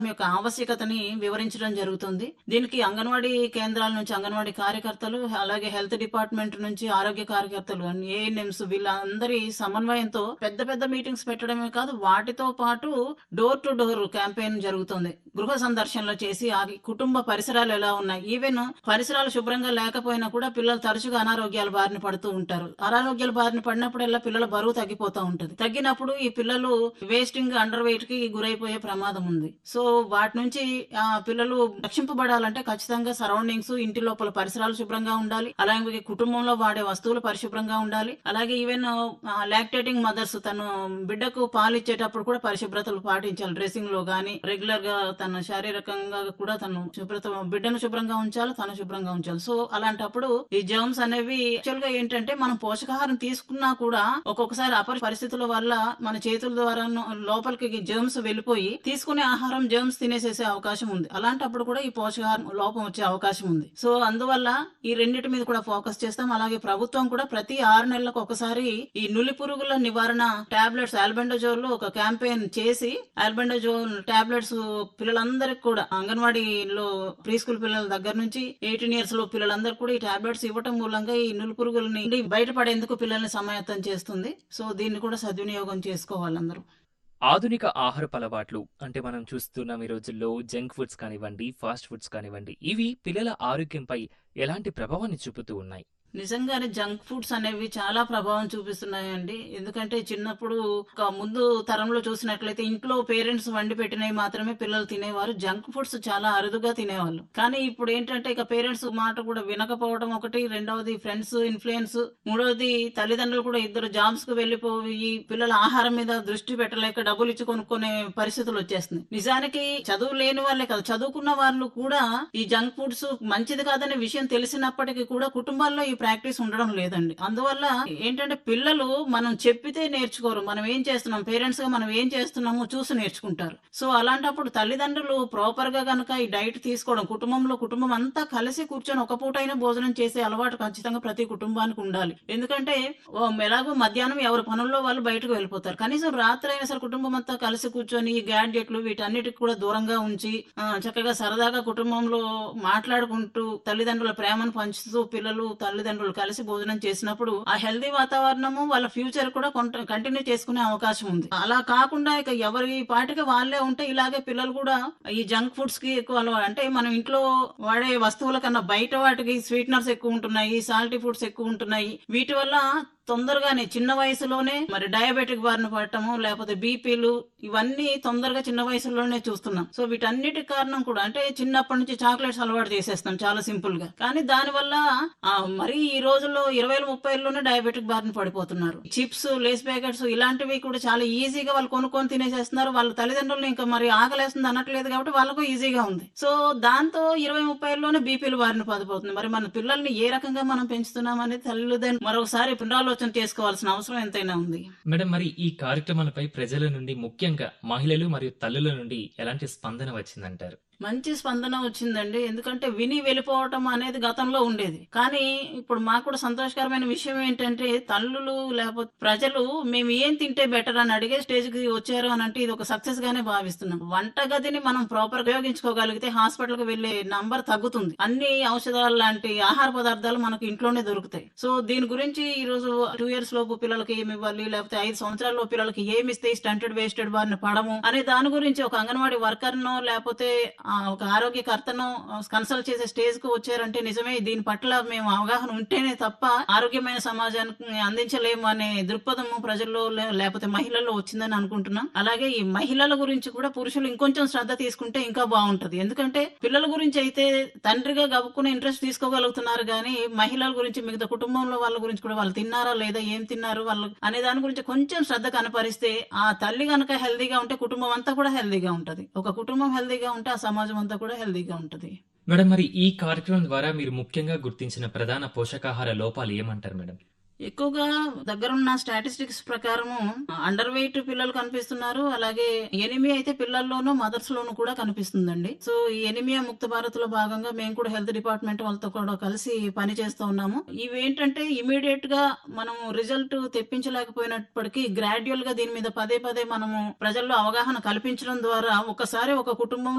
యొక్క ఆవశ్యకతని వివరించడం జరుగుతుంది దీనికి అంగన్వాడీ కేంద్రాల నుంచి అంగన్వాడీ కార్యకర్తలు అలాగే హెల్త్ డిపార్ట్మెంట్ నుంచి ఆరోగ్య కార్యకర్తలు ఏఎన్ఎంస్ వీళ్ళందరి సమన్వయంతో పెద్ద పెద్ద మీటింగ్స్ పెట్టడమే కాదు వాటితో పాటు డోర్ టు డోర్ క్యాంపెయిన్ జరుగుతుంది గృహ సందర్శనలు చేసి ఆ కుటుంబ పరిసరాలు ఎలా ఉన్నాయి ఈవెన్ పరిసరాలు శుభ్రంగా లేకపోయినా కూడా పిల్లలు తరచుగా అనారోగ్యాల బారిన పడుతూ ఉంటారు అనారోగ్యాల బారిన పడినప్పుడల్లా పిల్లల బరువు తగ్గిపోతూ ఉంటుంది తగ్గినప్పుడు ఈ పిల్లలు వేస్టింగ్ అండర్ వెయిట్ కి గురైపోయే ప్రమాదం ఉంది సో వాటి నుంచి ఆ పిల్లలు రక్షింపబడాలంటే ఖచ్చితంగా సరౌండింగ్స్ ఇంటి లోపల పరిసరాలు శుభ్రంగా ఉండాలి అలాగే కుటుంబంలో వాడే వస్తువులు పరిశుభ్రంగా ఉండాలి అలాగే ఈవెన్ లాక్టేటింగ్ మదర్స్ తను బిడ్డకు పాలు ఇచ్చేటప్పుడు కూడా పరిశుభ్రతలు పాటించాలి డ్రెస్సింగ్ లో గానీ రెగ్యులర్ గా తన శారీరకంగా కూడా తను శుభ్రత బిడ్డను శుభ్రంగా ఉంచాలి తను శుభ్రంగా ఉంచాలి సో అలాంటప్పుడు ఈ జర్మ్స్ అనేవి యాక్చువల్ గా ఏంటంటే మనం పోషకాహారం తీసుకున్నా కూడా ఒక్కొక్కసారి అపరి పరిస్థితుల వల్ల మన చేతుల ద్వారా లోపలికి జర్మ్స్ వెళ్ళిపోయి తీసుకునే ఆహారం జర్మ్స్ తినేసేసే అవకాశం ఉంది అలాంటప్పుడు కూడా ఈ పోషకాహారం లోపం వచ్చే అవకాశం ఉంది సో అందువల్ల ఈ రెండింటి మీద కూడా ఫోకస్ చేస్తాం అలాగే ప్రభుత్వం కూడా ప్రతి ఆరు నెలలకు ఒకసారి ఈ నులి పురుగుల నివారణ టాబ్లెట్స్ ఆల్బెండోజోల్ ఒక క్యాంపెయిన్ చేసి ఆల్బెండోజోల్ టాబ్లెట్స్ పిల్లలందరికి కూడా అంగన్వాడీలో ప్రీ స్కూల్ పిల్లల దగ్గర నుంచి ఎయిటీన్ ఇయర్స్ లో పిల్లలందరూ కూడా ఈ టాబ్లెట్స్ ఇవ్వటం మూలంగా ఈ నులి పురుగుల నుండి బయటపడేందుకు పిల్లల్ని సమాయత్తం చేస్తుంది సో దీన్ని కూడా సద్వినియోగం చేసుకోవాలి అందరూ ఆధునిక ఆహారపు అలవాట్లు అంటే మనం చూస్తున్నాం ఈ రోజుల్లో జంక్ ఫుడ్స్ కానివ్వండి ఫాస్ట్ ఫుడ్స్ కానివ్వండి ఇవి పిల్లల ఆరోగ్యంపై ఎలాంటి ప్రభావాన్ని చూపుతూ ఉన్నాయి నిజంగానే జంక్ ఫుడ్స్ అనేవి చాలా ప్రభావం చూపిస్తున్నాయండి ఎందుకంటే చిన్నప్పుడు ఒక ముందు తరంలో చూసినట్లయితే ఇంట్లో పేరెంట్స్ వండి పెట్టినవి మాత్రమే పిల్లలు తినేవారు జంక్ ఫుడ్స్ చాలా అరుదుగా తినేవాళ్ళు కానీ ఇప్పుడు ఏంటంటే ఇక పేరెంట్స్ మాట కూడా వినకపోవడం ఒకటి రెండవది ఫ్రెండ్స్ ఇన్ఫ్లుయెన్స్ మూడవది తల్లిదండ్రులు కూడా ఇద్దరు జాబ్స్ కు వెళ్లిపోయి పిల్లల ఆహారం మీద దృష్టి పెట్టలేక డబ్బులు ఇచ్చి కొనుక్కునే పరిస్థితులు వచ్చేస్తున్నాయి నిజానికి చదువు లేని వాళ్ళే కాదు చదువుకున్న వాళ్ళు కూడా ఈ జంక్ ఫుడ్స్ మంచిది కాదనే విషయం తెలిసినప్పటికీ కూడా కుటుంబాల్లో ఈ ప్రాక్టీస్ ఉండడం లేదండి అందువల్ల ఏంటంటే పిల్లలు మనం చెప్పితే నేర్చుకోరు మనం ఏం చేస్తున్నాం పేరెంట్స్ గా మనం ఏం చేస్తున్నామో చూసి నేర్చుకుంటారు సో అలాంటప్పుడు తల్లిదండ్రులు ప్రాపర్ గా కనుక ఈ డైట్ తీసుకోవడం కుటుంబంలో కుటుంబం అంతా కలిసి కూర్చొని ఒక పూటైనా భోజనం చేసే అలవాటు ఖచ్చితంగా ప్రతి కుటుంబానికి ఉండాలి ఎందుకంటే ఓ ఎలాగో మధ్యాహ్నం ఎవరి పనుల్లో వాళ్ళు బయటకు వెళ్ళిపోతారు కనీసం రాత్రి అయినా సరే కుటుంబం అంతా కలిసి కూర్చొని ఈ గ్యాడ్జెట్లు వీటన్నిటికి కూడా దూరంగా ఉంచి ఆ, చక్కగా సరదాగా కుటుంబంలో మాట్లాడుకుంటూ తల్లిదండ్రుల ప్రేమను పంచుతూ పిల్లలు తల్లిదండ్రులు కలిసి భోజనం చేసినప్పుడు ఆ హెల్దీ వాతావరణము వాళ్ళ ఫ్యూచర్ కూడా కంటిన్యూ చేసుకునే అవకాశం ఉంది అలా కాకుండా ఇక ఎవరి పాటికి వాళ్ళే ఉంటే ఇలాగే పిల్లలు కూడా ఈ జంక్ ఫుడ్స్ కి ఎక్కువ అలవా అంటే మనం ఇంట్లో వాడే వస్తువుల కన్నా బయట వాటికి స్వీట్నర్స్ ఎక్కువ ఉంటున్నాయి సాల్టీ ఫుడ్స్ ఎక్కువ ఉంటున్నాయి వీటి వల్ల తొందరగానే చిన్న వయసులోనే మరి డయాబెటిక్ బారిన పడటము లేకపోతే బీపీలు ఇవన్నీ తొందరగా చిన్న వయసులోనే చూస్తున్నాం సో వీటన్నిటి కారణం కూడా అంటే చిన్నప్పటి నుంచి చాక్లెట్స్ అలవాటు చేసేస్తాం చాలా సింపుల్ గా కానీ దాని వల్ల ఆ, మరి ఈ రోజుల్లో ఇరవై ముప్పై లోనే డయాబెటిక్ బారిన పడిపోతున్నారు చిప్స్ లేస్ ప్యాకెట్స్ ఇలాంటివి కూడా చాలా ఈజీగా వాళ్ళు కొనుక్కొని తినేసేస్తున్నారు వాళ్ళ తల్లిదండ్రులు ఇంకా మరి ఆకలేస్తుంది అనట్లేదు కాబట్టి వాళ్ళకు ఈజీగా ఉంది సో దాంతో ఇరవై ముప్పై లోనే బీపీలు బారిన పడిపోతుంది మరి మన పిల్లల్ని ఏ రకంగా మనం పెంచుతున్నాం అనేది తల్లిదండ్రులు మరొకసారి పునరాలోచన చేసుకోవాల్సిన అవసరం ఎంతైనా ఉంది మేడం మరి ఈ కార్యక్రమాలపై ప్రజల నుండి ముఖ్యంగా మహిళలు మరియు తల్లుల నుండి ఎలాంటి స్పందన వచ్చిందంటారు మంచి స్పందన వచ్చిందండి ఎందుకంటే విని వెళ్ళిపోవటం అనేది గతంలో ఉండేది కానీ ఇప్పుడు మాకు కూడా సంతోషకరమైన విషయం ఏంటంటే తల్లులు లేకపోతే ప్రజలు మేము ఏం తింటే బెటర్ అని అడిగే స్టేజ్ కి వచ్చారు అని అంటే ఇది ఒక సక్సెస్ గానే భావిస్తున్నాం వంటగదిని మనం ప్రాపర్ ఉపయోగించుకోగలిగితే హాస్పిటల్ కి వెళ్లే నంబర్ తగ్గుతుంది అన్ని ఔషధాలు లాంటి ఆహార పదార్థాలు మనకు ఇంట్లోనే దొరుకుతాయి సో దీని గురించి ఈ రోజు టూ ఇయర్స్ లోపు పిల్లలకి ఏమి ఇవ్వాలి లేకపోతే ఐదు సంవత్సరాల పిల్లలకి ఏమి ఇస్తే స్టంటెడ్ వేస్టెడ్ బారిన పడము అనే దాని గురించి ఒక అంగన్వాడీ వర్కర్ నో లేకపోతే ఆ, ఒక ఆరోగ్యకర్తను కన్సల్ట్ చేసే స్టేజ్ కు వచ్చారంటే నిజమే దీని పట్ల మేము అవగాహన ఉంటేనే తప్ప ఆరోగ్యమైన సమాజానికి అందించలేము అనే దృక్పథము ప్రజల్లో లే- లేకపోతే మహిళల్లో వచ్చిందని అనుకుంటున్నాం అలాగే ఈ మహిళల గురించి కూడా పురుషులు ఇంకొంచెం శ్రద్ధ తీసుకుంటే ఇంకా బాగుంటది ఎందుకంటే పిల్లల గురించి అయితే తండ్రిగా గబుక్కునే ఇంట్రెస్ట్ తీసుకోగలుగుతున్నారు కానీ మహిళల గురించి మిగతా కుటుంబంలో వాళ్ళ గురించి కూడా వాళ్ళు తిన్నారా లేదా ఏం తిన్నారు వాళ్ళు అనే దాని గురించి కొంచెం శ్రద్ధ కనపరిస్తే ఆ తల్లి గనక హెల్దీగా ఉంటే కుటుంబం అంతా కూడా హెల్దీగా ఉంటది ఒక కుటుంబం హెల్దీగా ఉంటే ఆ సమాజం అంతా కూడా హెల్దీగా ఉంటది మేడం మరి ఈ కార్యక్రమం ద్వారా మీరు ముఖ్యంగా గుర్తించిన ప్రధాన పోషకాహార లోపాలు ఏమంటారు మేడం ఎక్కువగా దగ్గరున్న స్టాటిస్టిక్స్ ప్రకారము అండర్ వెయిట్ పిల్లలు కనిపిస్తున్నారు అలాగే ఎనిమియా అయితే పిల్లల్లోనూ మదర్స్ లోనూ కూడా కనిపిస్తుందండి సో ఈ ఎనిమియా ముక్త భారత్ లో భాగంగా మేము కూడా హెల్త్ డిపార్ట్మెంట్ వాళ్ళతో కూడా కలిసి పని చేస్తూ ఉన్నాము ఇవేంటంటే ఇమీడియట్ గా మనం రిజల్ట్ తెప్పించలేకపోయినప్పటికీ గ్రాడ్యువల్ గా దీని మీద పదే పదే మనము ప్రజల్లో అవగాహన కల్పించడం ద్వారా ఒకసారి ఒక కుటుంబం